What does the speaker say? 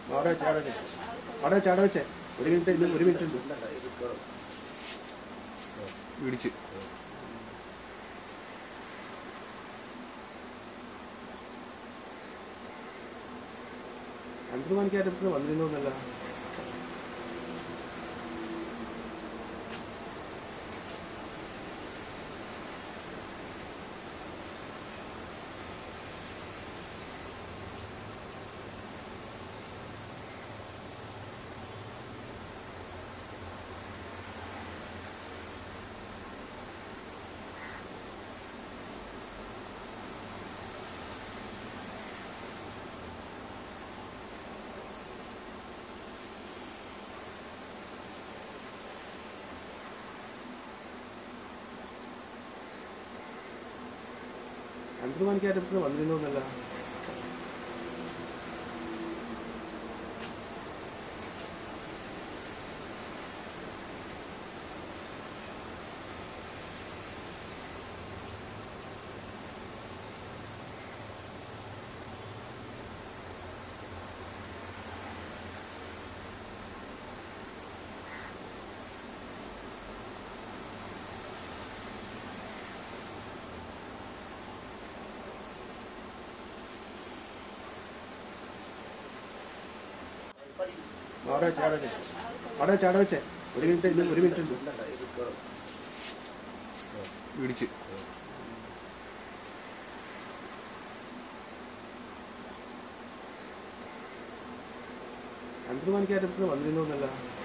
അവിടെ വെച്ച് അവിടെ വെച്ച് അവിടെ വെച്ച് അവിടെ വെച്ച് ഒരു മിനിറ്റ് ഇന്ന് ഒരു മിനിറ്റ് ഉണ്ട് പിടിച്ച് അഞ്ചു മണിക്കായിട്ട് വന്നിരുന്നോന്നല്ല അഞ്ചു മണിക്കായിട്ട് വന്നിരുന്നോന്നല്ല അവിടെ വെച്ച് അവിടെ വെച്ച് അവിടെ വെച്ച് അവിടെ വെച്ച് ഒരു മിനിറ്റ് ഇന്ന് ഒരു മിനിറ്റ് ഉണ്ട് പിടിച്ച് അഞ്ചു മണിക്കായിട്ട് വന്നിരുന്നോന്നല്ല